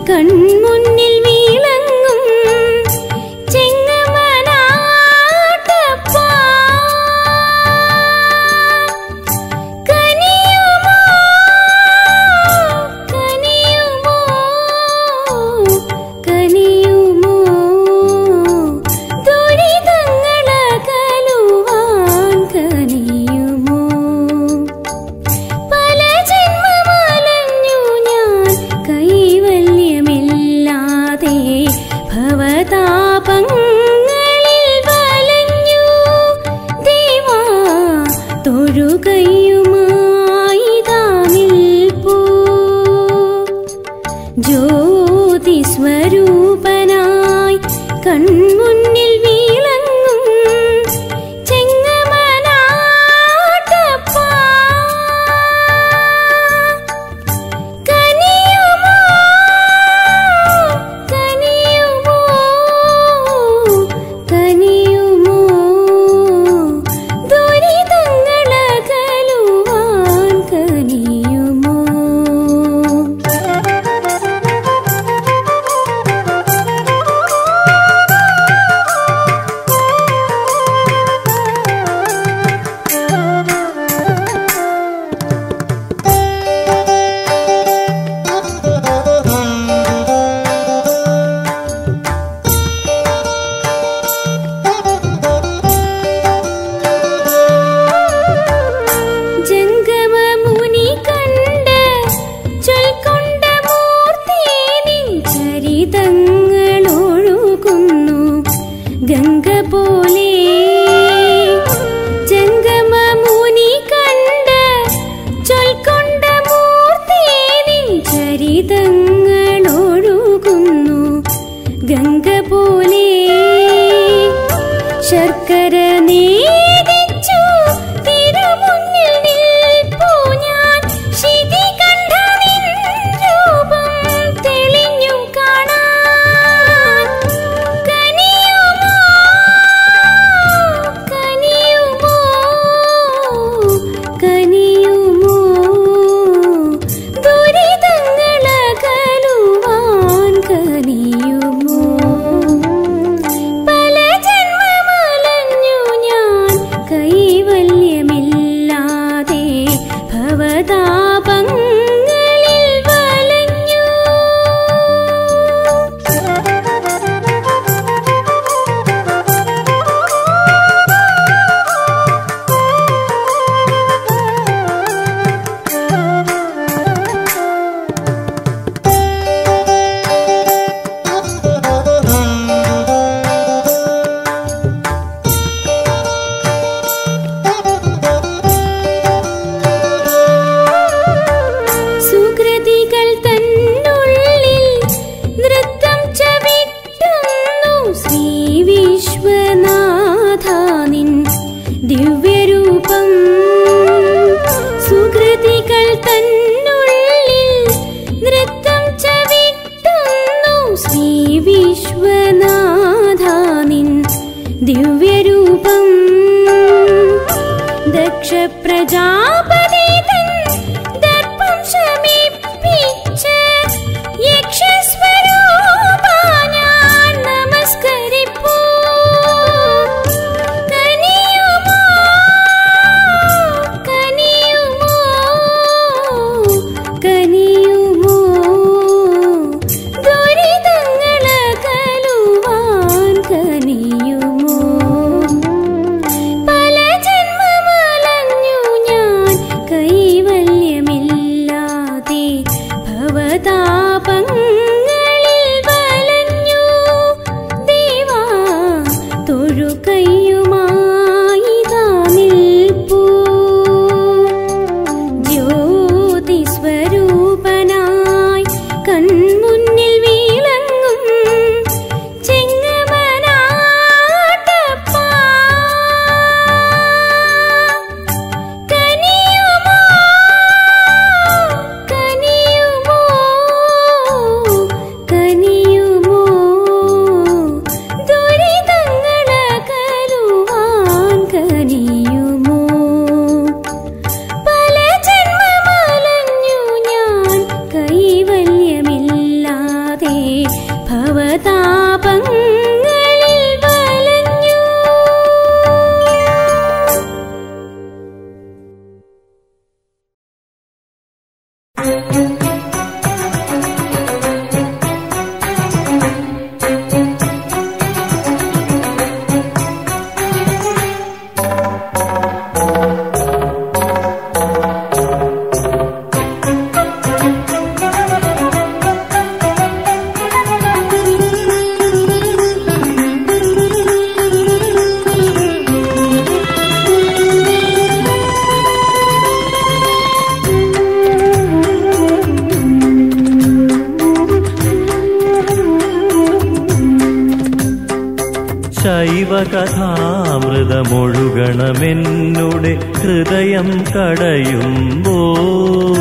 കൺമുന്നിൽ വിളങ്ങും ചെങ്ങമനാട്ടപ്പാ കനിയുമോ കനിയുമോ കനിയുമോ ദുരിതങ്ങളകലുവാൻ കനിയുമോ പല ജന്മമലഞ്ഞു ഞാൻ കൈവല്യമില്ലാതെ ഭവതാപങ്ങളിൽ വലഞ്ഞു ദേവാ തൊഴുകയുമായി നിൽപ്പൂ ജ്യോതി സ്വരൂപനായി കൺമുന്നിൽ വിളങ്ങും ചെങ്ങമനാട്ടപ്പാ കനിയുമോ കനിയുമോ കനിയുമോ ദുരിതങ്ങളകലുവാൻ കനിയുമോ ജംഗമമുനി കണ്ട് ചൊൽക്കൊണ്ട മൂർത്തി നിൻ ചരിതങ്ങളൊഴുകുന്നു ഗംഗ പോലെ ജംഗമമുനി കണ്ട് ചൊൽക്കൊണ്ട മൂർത്തി നിൻ ചരിതങ്ങളൊഴുകുന്നു ഗംഗ പോലെ ശർക്കര നേദിച്ചു തിരുമുന്നിൽ നിൽപ്പൂ ഞാൻ ശിതികണ്ഠ നിൻ രൂപം തെളിഞ്ഞു കാണാൻ കനിയുമോ കനിയുമോ കനിയുമോ ദുരിതങ്ങളകലുവാൻ കനിയുമോ പല ജന്മമലഞ്ഞു ഞാൻ കൈവല്യമില്ലാതെ ഭവതാപങ്ങളിൽ വലഞ്ഞു സുകൃതികൾ തന്നുള്ളിൽ നൃത്തം ചവിട്ടുന്നു ശ്രീ വിശ്വനാഥ നിൻ ദിവ്യരൂപം സുകൃതികൾ തന്നുള്ളിൽ നൃത്തം ചവിട്ടുന്നു ശ്രീ വിശ്വനാഥ നിൻ ദിവ്യരൂപം ദക്ഷ പ്രജാപതി തൻ ദർപ്പം ശമിപ്പിച്ച് യക്ഷസ്വരൂപ ഞാൻ നമസ്കരിപ്പൂ കനിയുമോ കനിയുമോ കനിയുമോ ദുരിതങ്ങളകലുവാൻ കനിയുമോ പല ജന്മമലഞ്ഞു ഞാൻ ഭവതാപങ്ങളിൽ വലഞ്ഞു ശൈവകഥാമൃതമൊഴുകണമെന്നുടെ ഹൃദയം കടയുമ്പോൾ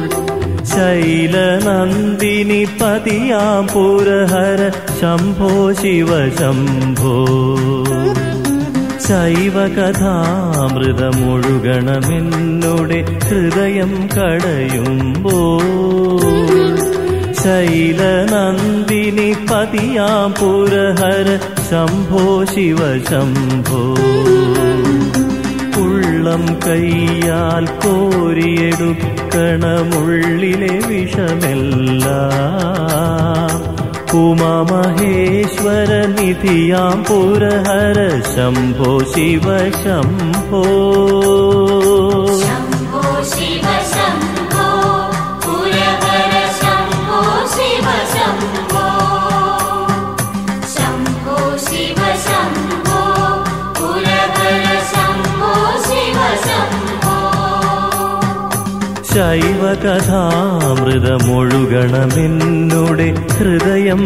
ശൈലനന്ദിനി പതിയാം പുരഹര ശംഭോ ശിവ ശംഭോ ശൈവകഥാമൃതമൊഴുകണമെന്നുടെ ഹൃദയം കടയുമ്പോൾ ശൈലനന്ദിനി പതിയാം പുരഹര ശംഭോ ശിവ ശംഭോ ഉള്ളം കയ്യാൽ കോരിയെടുക്കണമുള്ളിലെ വിഷമെല്ലാം ഉമാമഹേശ്വര നിധിയാം പുരഹര ശംഭോ ശിവ ശംഭോ शम्भो शिव शम्भो पुरवर शम्भो शिव शम्भो शम्भो शिव शम्भो पुरवर शम्भो शिव शम्भो ശൈവകഥാമൃതമൊഴുകണമെന്നുടെ ഹൃദയം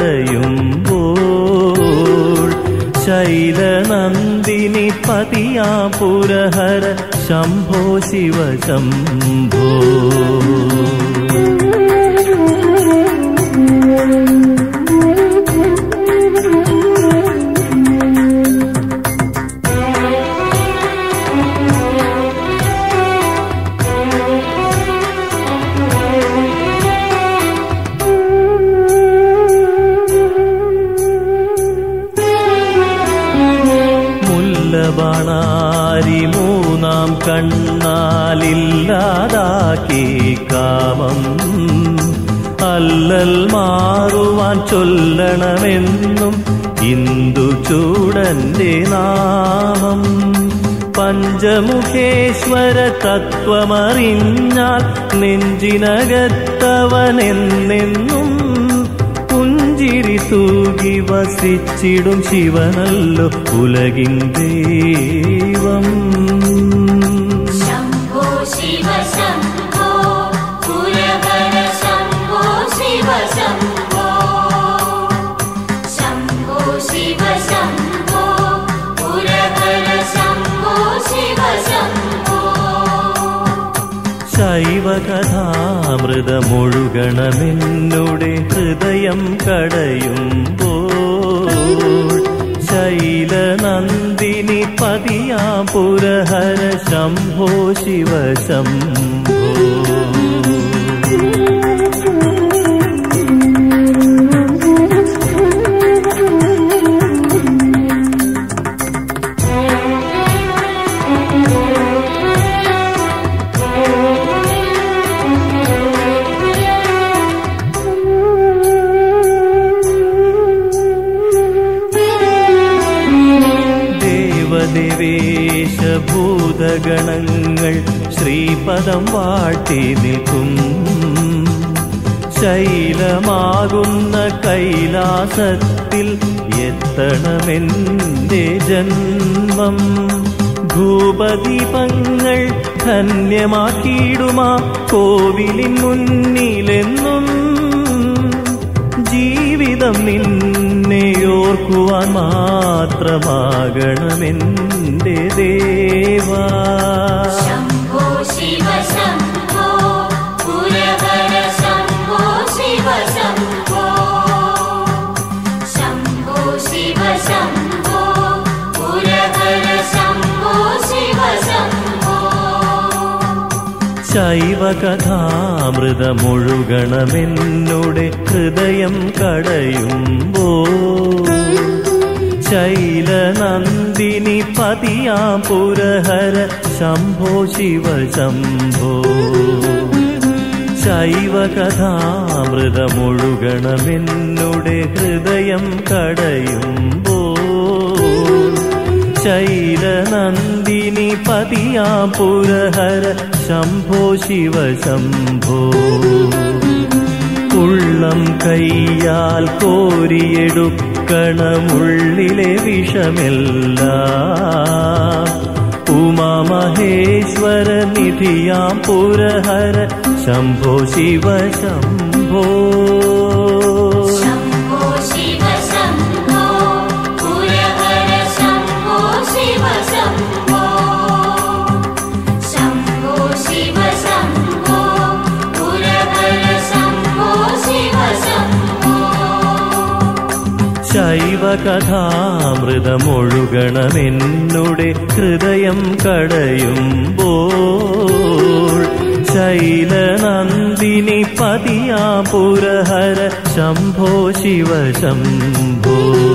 കടയുമ്പോൾ ശൈലനന്ദിനി പതിയാ പുരഹര ശംഭോ ശിവ ശംഭോ മുല്ലബാണാരി മൂന്നാം കണ്ണാലില്ലാതാക്കി കാമം അല്ലൽ മാറുവാൻ ചൊല്ലണമെന്നും ഇന്ദു ചൂടന്റെ നാമം പഞ്ചമുഖേശ്വര തത്വമറിഞ്ഞാൽ നെഞ്ചിനകത്തവനെന്നെന്നും പുഞ്ചിരി തൂകി വസിച്ചിടും ശിവനല്ലോ ഉലകിൻ ദൈവം शम्भो शिव शम्भो पुरवर शम्भो शिव शम्भो शम्भो शिव शम्भो पुरवर शम्भो शिव शम्भो ശൈവകഥാമൃതമൊഴുകണമെന്നുടെ ഹൃദയം കടയുമ്പോൾ ശൈലനന്ദിനി പതിയാ പുരഹര ശംഭോ ശിവ ശംഭോ ദേവദേവേശഭൂതഗണങ്ങൾ ശ്രീപദം വാട്ടി നിൽക്കും ശൈലമാകുന്ന കൈലാസത്തിൽ എത്തണമെന്റെ ജന്മം ഭൂപദീപങ്ങൾ ധന്യമാക്കിയിടുമാ കോവിലിൻ മുന്നിലെന്നും ജീവിതം നിന്നെ ഓർക്കുവാൻ മാത്രമാകണമെന്റെ ദേവാ शम्भो शिव शम्भो पुरवर शम्भो शिव शम्भो शम्भो शिव शम्भो पुरवर शम्भो शिव शम्भो ശൈവകഥാമൃതമൊഴുകണമെന്നുടെ ഹൃദയം കടയുമ്പോ ശൈലനന്ദിനി പതിയാം പുരഹര ശംഭോ ശിവ ശംഭോ ശൈവകഥാമൃതമൊഴുകണമെന്നുടെ ഹൃദയം കടയുമ്പോ ശൈലനന്ദിനി പതിയാം പുരഹര ശംഭോ ശിവ ശംഭോ ഉള്ളം കയ്യാൽ കോരിയെടുക്കണമുള്ളിലെ വിഷമെല്ലാം ഉമാമഹേശ്വര നിധിയാം പുരഹര ശംഭോ ശിവ ശംഭോ शम्भो शिव शम्भो पुरहर शम्भो शिव शम्भो शम्भो शिव शम्भो पुरहर शम्भो शिव शम्भो ശൈവകഥാമൃതമൊഴുകണമെന്നുടെ ഹൃദയം കടയുമ്പോൾ ശൈലനന്ദിനി പതിയാ പുരഹര ശംഭോ ശിവ ശംഭോ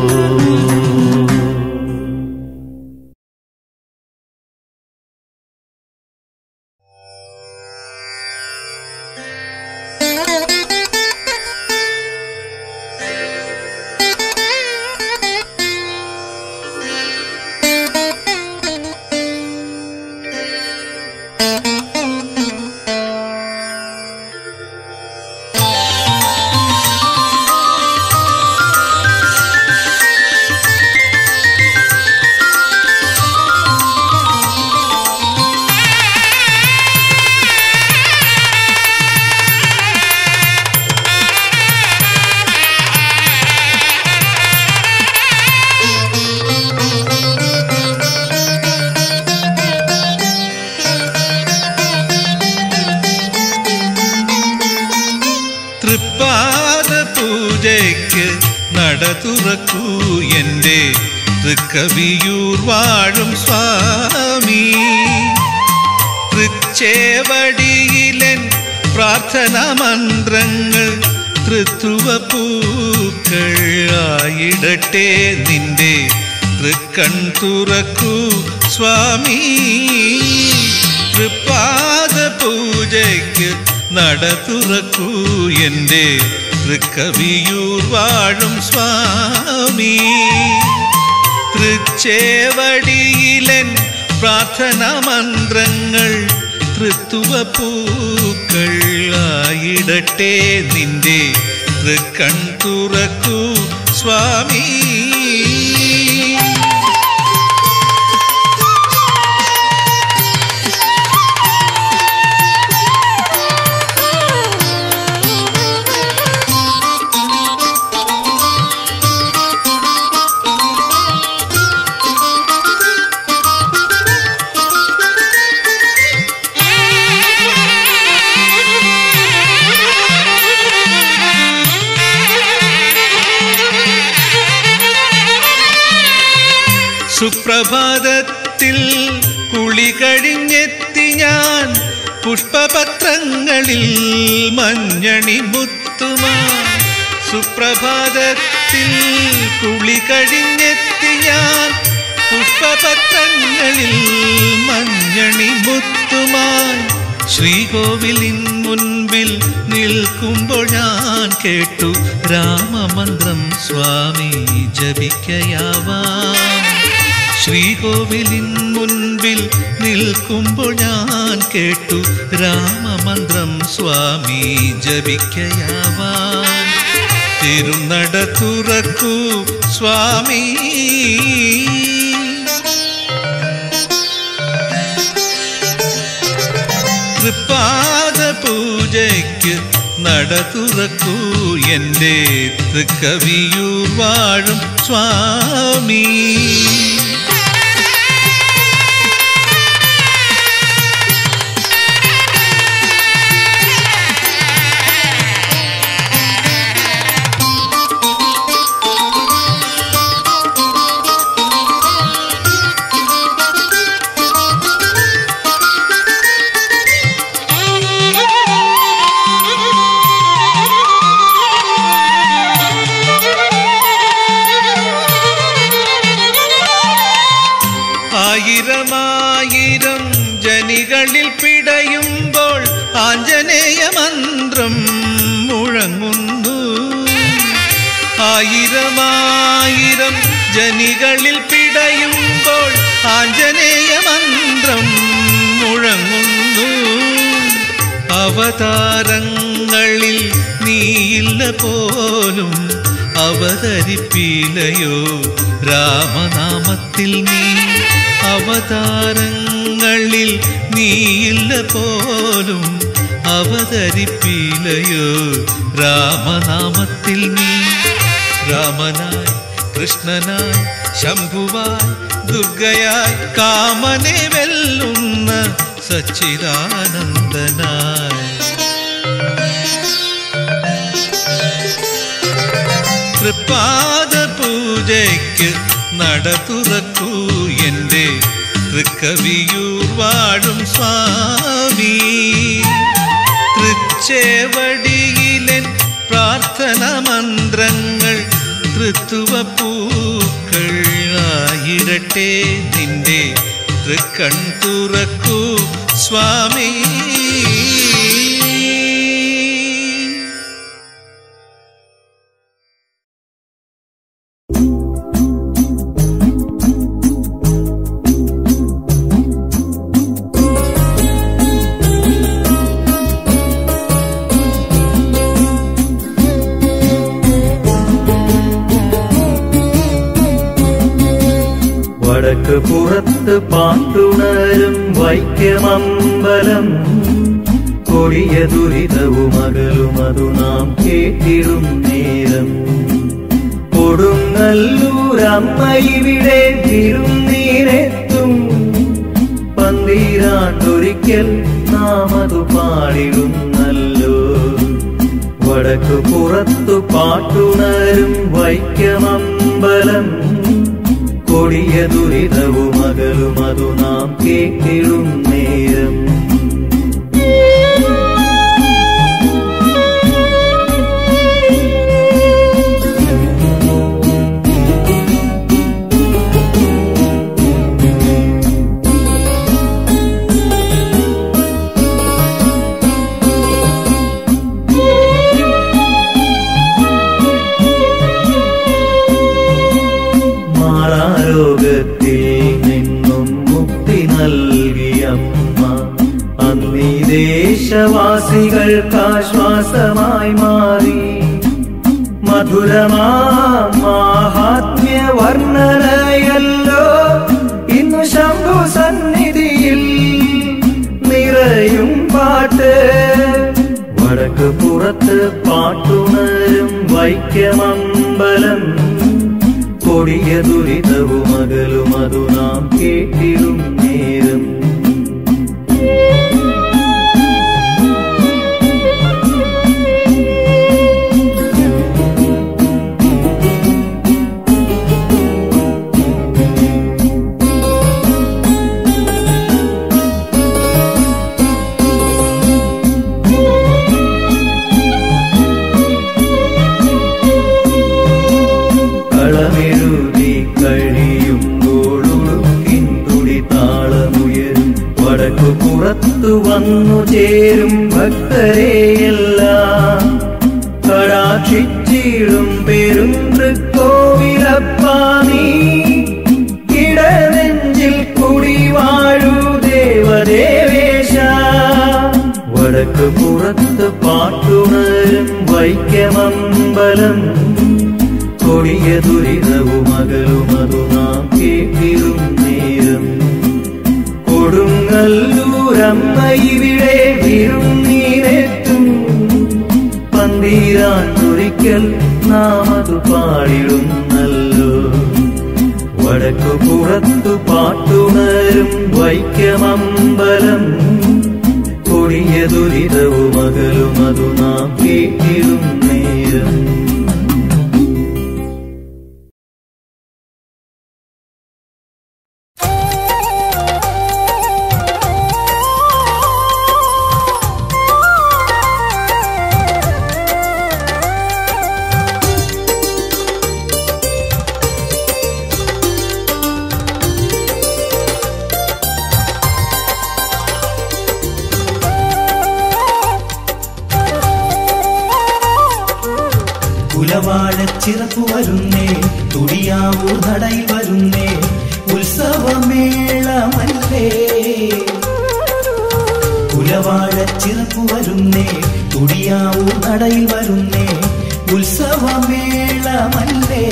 തൃപ്പാദ പൂജയ്ക്ക് നട തുറക്കൂ എൻ്റെ തൃക്കവിയൂർ വാഴും സ്വാമി തൃച്ചേവടിയിലൻ പ്രാർത്ഥന മന്ത്രങ്ങൾ തൃത്വ പൂക്കൾ ആയിടട്ടെ നിന്റെ തൃക്കൺ തുറക്കൂ സ്വാമി തൃപ്പാദ പൂജയ്ക്ക് നട തുറക്കൂ എൻ്റെ തൃക്കവിയൂർ വാഴും സ്വാമി തൃച്ചേവടിയിലൻ പ്രാർത്ഥന മന്ത്രങ്ങൾ തൃത്വ പൂക്കൾ ആയിടട്ടെ നിന്റെ തൃക്കൺ തുറക്കൂ സ്വാമി സുപ്രഭാതത്തിൽ കുളി കഴിഞ്ഞെത്തി ഞാൻ പുഷ്പപത്രങ്ങളിൽ മഞ്ഞണി മുത്തുമാ സുപ്രഭാതത്തിൽ കുളി കഴിഞ്ഞെത്തി ഞാൻ പുഷ്പപത്രങ്ങളിൽ മഞ്ഞണി മുത്തുമായി ശ്രീകോവിലിൻ മുൻപിൽ നിൽക്കുമ്പോൾ ഞാൻ കേട്ടു രാമമന്ത്രം സ്വാമി ജപിക്കയാവാം ശ്രീകോവിലിൻ മുൻപിൽ നിൽക്കുമ്പോൾ ഞാൻ കേട്ടു രാമമന്ത്രം സ്വാമി ജപിക്കയാവാൻ തിരുനട തുറക്കൂ സ്വാമി തൃപ്പാദ പൂജയ്ക്ക് നട തുറക്കൂ എൻ്റെ തൃക്കവിയൂർ വാഴും സ്വാമി Thank you. ആയിരമായിരം ജനികളിൽ പിടയുമ്പോൾ ആഞ്ജനേയ മന്ത്രം മുഴങ്ങുന്നു അവതാരങ്ങളിൽ നീയില്ല പോലും അവതരിപ്പിലയോ രാമനാമത്തിൽ നീ അവതാരങ്ങളിൽ നീയില്ല പോലും അവതരിപ്പിലയോ രാമനാമത്തിൽ നീ രാമനായി കൃഷ്ണനായി ശംഭുവായി ദുർഗയായി കാമനെ വെല്ലുന്ന സച്ചിദാനന്ദനായി തൃപ്പാദ പൂജയ്ക്ക് നട തുറക്കൂ എൻ്റെ തൃക്കവിയൂർ വാഴും സ്വാമി തൃച്ചേവടിയിലൻ പ്രാർത്ഥന മന്ത്രങ്ങൾ തൃത്വ പൂക്കൾ ആയിരട്ടെ നിന്റെ തൃക്കൺ തുറക്കൂ സ്വാമി വടക്ക് പുറത്ത് പാട്ടുണരും വൈക്കമമ്പലം കൊടിയ ദുരിതവും അകലും അതു നാം കേട്ടിടും നേരം കൊടുങ്ങല്ലൂരമ്മ ഇവിടെ തിരുന്നീരെത്തും പന്തീരാണ്ടൊരിക്കൽ നാം അതു പാടിടുന്നല്ലോ വടക്കു പുറത്തു പാട്ടുണരും വൈക്കമമ്പലം കൊടിയ ദുരിതവും അകലും അതു നാം കേട്ടിടും നേരം മാറാരോഗത്തിൽ നിന്നും മുക്തി നൽകിയമ്മ അന്നീ ദേശവാസികൾക്കാശ്വാസമായി മാറി മധുരമാ മാഹാത്മ്യ വർണ്ണനയല്ലോ ഇന്നു ശംഭു സന്നിധിയിൽ നിറയും പാട്ട് വടക്ക് പുറത്ത് പാട്ടുണരും വൈക്കമമ്പലം കൊടിയ ദുരിതവും അകലും അതു നാം കേട്ടിടും നേരം കളമെഴുതി കഴിയുമ്പോഴുക്കിൻ തുടി താളമുയരും വടക്കു പുറത്തു വന്നു ചേരും ഭക്തരെയെല്ലാം കടാക്ഷിച്ചിടും പെരും തൃക്കോവിലപ്പാനീ ഇടനെഞ്ചിൽ കുടി വാഴൂ ദേവദേവേശ വടക്ക് പുറത്ത് പാട്ടുണരും വൈക്കമമ്പലം കൊടിയ ദുരിതവും അകലും അതു നാം കേട്ടിടും നേരം കൊടുങ്ങല്ലൂരമ്മ ഇവിടെ വിരുന്നീരെത്തും പന്തീരാണ്ടൊരിക്കൽ നാം അത് പാടിടുന്നല്ലോ വടക്കു പുറത്തു പാട്ടുണരും വൈക്കമമ്പലം കൊടിയ ദുരിതവും അകലും അതു നാം കേട്ടിടും നേരം ും കുലവാഴച്ചിറപ്പു വരുന്നേ തുടിയാവൂർ നടയിൽ വരുന്നേ ഉത്സവമേളമല്ലേ കുലവാഴച്ചിറപ്പു വരുന്നേ തുടിയാവൂർ നടയിൽ വരുന്നേ ഉത്സവമേളമല്ലേ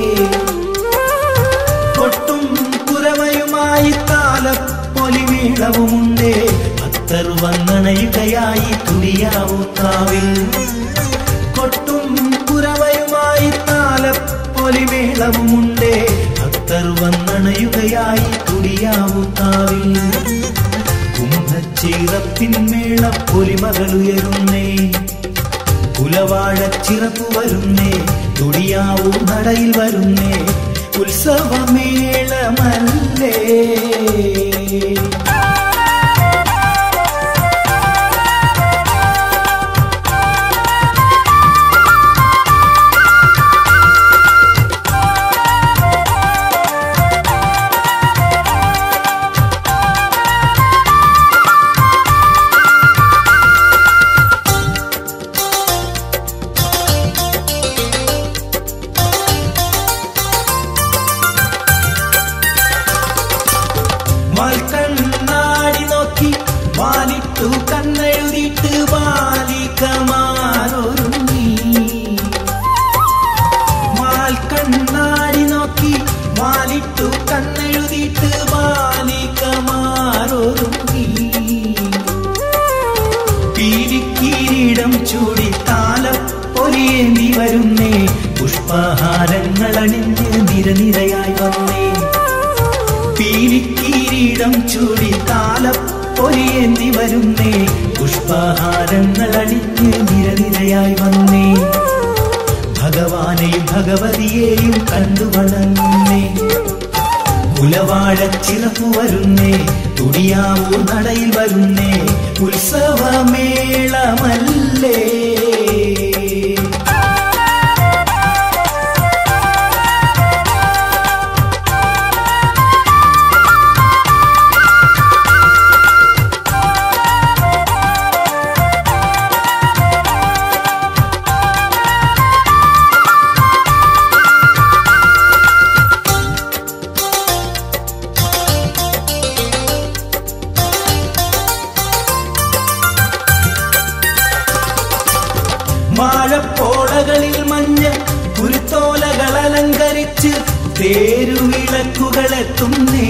കൊട്ടും കുരവയുമായി താലപ്പൊലിമേളവുമുണ്ടേ ഭക്തർ വന്നണയുകയായി തുടിയാവൂത്താവിൽ കൊട്ടും കുരവയുമായി താലപ്പൊലിമേളവുമുണ്ടേ ഭക്തർ വന്നണയുകയായി തുടിയാവൂത്താവിൽ കുംഭച്ചീറപ്പിന്മേള പൊലിമകളുയരുന്നേ കുലവാഴച്ചിറപ്പു വരുന്നേ തുടിയാവൂ നടയിൽ വരുന്നേ ഉത്സവമേളമല്ലേ മൽക്കണ്ണാടി നോക്കി വാലിട്ടു കണ്ണെഴുതിട്ട് ബാലികമാരൊരുങ്ങി മാൽക്കണ്ണാടി നോക്കി വാലിട്ടു കണ്ണെഴുതിട്ട് ബാലികമാരൊരുങ്ങി പീലിക്കീരീടം ചൂടി താലപ്പൊലിയേന്തി വരുന്നേ പുഷ്പഹാരങ്ങൾ അണിഞ്ഞ് നിരനിരയായി വന്നേ പീലിക്കീരീടം ചൂടി താലപ്പൊലിയേന്തി വരുന്നേ പുഷ്പഹാരങ്ങൾ അണിഞ്ഞ് നിരനിരയായി വന്നേ ഭഗവാനെയും ഭഗവതിയെയും കണ്ടു വണങ്ങുന്നേ കുലവാഴച്ചിറപ്പു വരുന്നേ തുടിയാവൂർ നടയിൽ വരുന്നേ ഉത്സവമേളമല്ലേ വാഴപ്പോളകളിൽ മഞ്ഞ കുരുത്തോലകൾ അലങ്കരിച്ച് തേരുവിളക്കുകളെത്തുന്നേ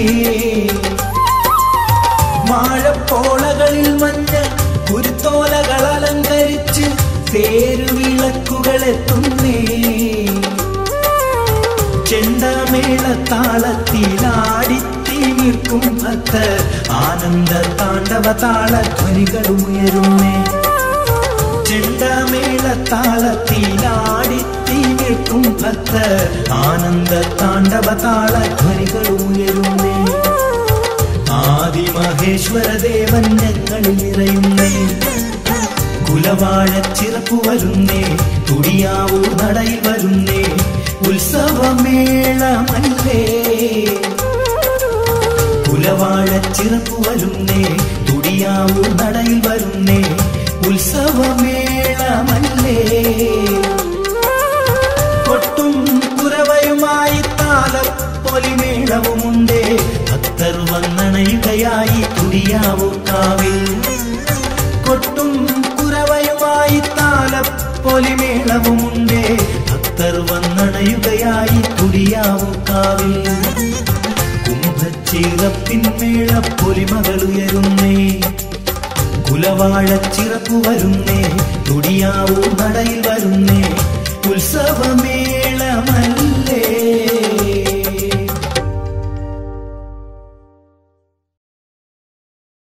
വാഴപ്പോളകളിൽ മഞ്ഞ കുരുത്തോലകൾ അലങ്കരിച്ച് തേരുവിളക്കുകളെത്തുന്നേ ചെണ്ടമേള താളത്തിലാടിത്തി നിൽക്കും ഭക്തർ ആനന്ദ താണ്ഡവ താളധ്വനികളും ഉയരുന്നേ ചെണ്ടമേള താളത്തിലാടിത്തി നിൽക്കും ഭക്തർ ആനന്ദ താണ്ഡവ താളധ്വനികളും ഉയരുന്നേ ആദിമഹേശ്വര ദേവൻ ഞങ്ങളിൽ നിറയുന്നേ കുലവാഴച്ചിറപ്പു വരുന്നേ തുടിയാവൂർ നടയിൽ വരുന്നേ ഉത്സവമേളമല്ലേ കുലവാഴച്ചിറപ്പു വരുന്നേ തുടിയാവൂർ നടയിൽ വരുന്നേ ഉത്സവമേളമല്ലേ കൊട്ടും കുരവയുമായി താലപ്പൊലിമേളവുമുണ്ടേ ഭക്തർ വന്നണയുകയായി തുടിയാവൂക്കാവിൽ കൊട്ടും കുരവയുമായി താലപ്പൊലിമേളവുമുണ്ടേ ഭക്തർ വന്നണയുകയായി തുടിയാവൂക്കാവിൽ കുംഭച്ചീറപ്പിന്മേള പൊലിമകളുയരുന്നേ കുലവാഴച്ചിറപ്പു വരുന്നേ തുടിയാവൂ നടയിൽ വരുന്നേ ഉത്സവമേളമല്ല